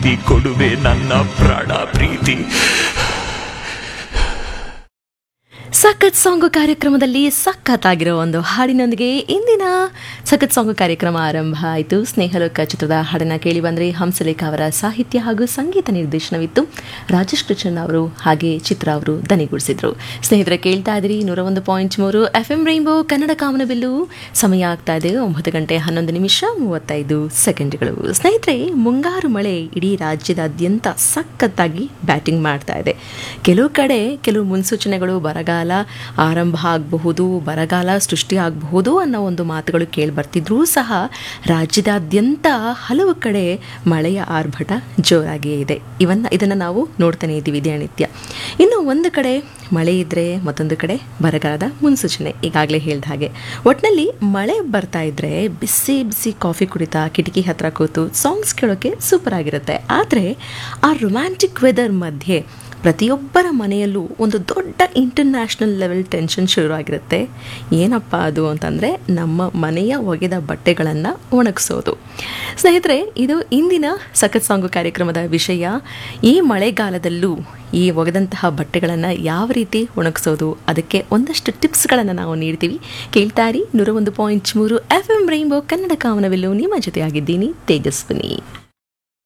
ಈ ಕೊಡುವೆ ನನ್ನ ಪ್ರಾಣ ಪ್ರೀತಿ ಸಖತ್ ಸಾಂಗು ಕಾರ್ಯಕ್ರಮದಲ್ಲಿ ಸಖತ್ತಾಗಿರೋ ಒಂದು ಹಾಡಿನೊಂದಿಗೆ ಇಂದಿನ ಸಖತ್ ಸಾಂಗು ಕಾರ್ಯಕ್ರಮ ಆರಂಭ ಆಯಿತು ಸ್ನೇಹಲೋಕ ಚಿತ್ರದ ಹಾಡನ್ನ ಕೇಳಿ ಬಂದರೆ ಹಂಸಲೇಖ ಅವರ ಸಾಹಿತ್ಯ ಹಾಗೂ ಸಂಗೀತ ನಿರ್ದೇಶನವಿತ್ತು ರಾಜೇಶ್ ಕೃಷ್ಣನ್ ಅವರು ಹಾಗೆ ಚಿತ್ರ ಅವರು ದನಿಗೂಡಿಸಿದ್ರು ಸ್ನೇಹಿತರೆ ಕೇಳ್ತಾ ಇದ್ರಿ ನೂರ ಒಂದು ಪಾಯಿಂಟ್ ಮೂರು ಎಫ್ ಎಂ ರೈನ್ಬೋ ಕನ್ನಡ ಕಾಮನಬಿಲ್ಲು ಸಮಯ ಆಗ್ತಾ ಇದೆ ಒಂಬತ್ತು ಗಂಟೆ ಹನ್ನೊಂದು ನಿಮಿಷ ಮೂವತ್ತೈದು ಸೆಕೆಂಡ್ಗಳು ಸ್ನೇಹಿತರೆ ಮುಂಗಾರು ಮಳೆ ಇಡೀ ರಾಜ್ಯದಾದ್ಯಂತ ಸಖತ್ತಾಗಿ ಬ್ಯಾಟಿಂಗ್ ಮಾಡ್ತಾ ಇದೆ ಕೆಲವು ಕಡೆ ಕೆಲವು ಮುನ್ಸೂಚನೆಗಳು ಬರಗಾಲ ಆರಂಭ ಆಗಬಹುದು ಬರಗಾಲ ಸೃಷ್ಟಿ ಆಗಬಹುದು ಅನ್ನೋ ಒಂದು ಮಾತುಗಳು ಕೇಳಿ ಬರ್ತಿದ್ರೂ ಸಹ ರಾಜ್ಯದಾದ್ಯಂತ ಹಲವು ಕಡೆ ಮಳೆಯ ಆರ್ಭಟ ಜೋರಾಗಿಯೇ ಇದೆ ಇವನ್ನ ಇದನ್ನು ನಾವು ನೋಡ್ತಾನೆ ಇದ್ದೀವಿ ದಿನನಿತ್ಯ ಇನ್ನು ಒಂದು ಕಡೆ ಮಳೆ ಇದ್ದರೆ ಮತ್ತೊಂದು ಕಡೆ ಬರಗಾಲದ ಮುನ್ಸೂಚನೆ ಈಗಾಗಲೇ ಹೇಳಿದ ಹಾಗೆ ಒಟ್ಟಿನಲ್ಲಿ ಮಳೆ ಬರ್ತಾ ಇದ್ರೆ ಬಿಸಿ ಬಿಸಿ ಕಾಫಿ ಕುಡಿತಾ ಕಿಟಕಿ ಹತ್ರ ಕೂತು ಸಾಂಗ್ಸ್ ಕೇಳೋಕ್ಕೆ ಸೂಪರ್ ಆಗಿರುತ್ತೆ ಆದರೆ ಆ ರೊಮ್ಯಾಂಟಿಕ್ ವೆದರ್ ಮಧ್ಯೆ ಪ್ರತಿಯೊಬ್ಬರ ಮನೆಯಲ್ಲೂ ಒಂದು ದೊಡ್ಡ ಇಂಟರ್ನ್ಯಾಷನಲ್ ಲೆವೆಲ್ ಟೆನ್ಷನ್ ಶುರು ಆಗಿರುತ್ತೆ ಏನಪ್ಪ ಅದು ಅಂತಂದರೆ ನಮ್ಮ ಮನೆಯ ಒಗೆದ ಬಟ್ಟೆಗಳನ್ನು ಒಣಗಿಸೋದು ಸ್ನೇಹಿತರೆ ಇದು ಇಂದಿನ ಸಖತ್ ಸಾಂಗು ಕಾರ್ಯಕ್ರಮದ ವಿಷಯ ಈ ಮಳೆಗಾಲದಲ್ಲೂ ಈ ಒಗೆದಂತಹ ಬಟ್ಟೆಗಳನ್ನು ಯಾವ ರೀತಿ ಒಣಗಿಸೋದು ಅದಕ್ಕೆ ಒಂದಷ್ಟು ಟಿಪ್ಸ್ಗಳನ್ನು ನಾವು ನೀಡ್ತೀವಿ ಕೇಳ್ತಾ ಇರಿ ನೂರ ಒಂದು ಪಾಯಿಂಟ್ ಮೂರು ಎಫ್ ಎಂ ರೈನ್ಬೋ ಕನ್ನಡ ಕಾಮನವೆಲ್ಲೂ ನಿಮ್ಮ ಜೊತೆಯಾಗಿದ್ದೀನಿ ತೇಜಸ್ವಿನಿ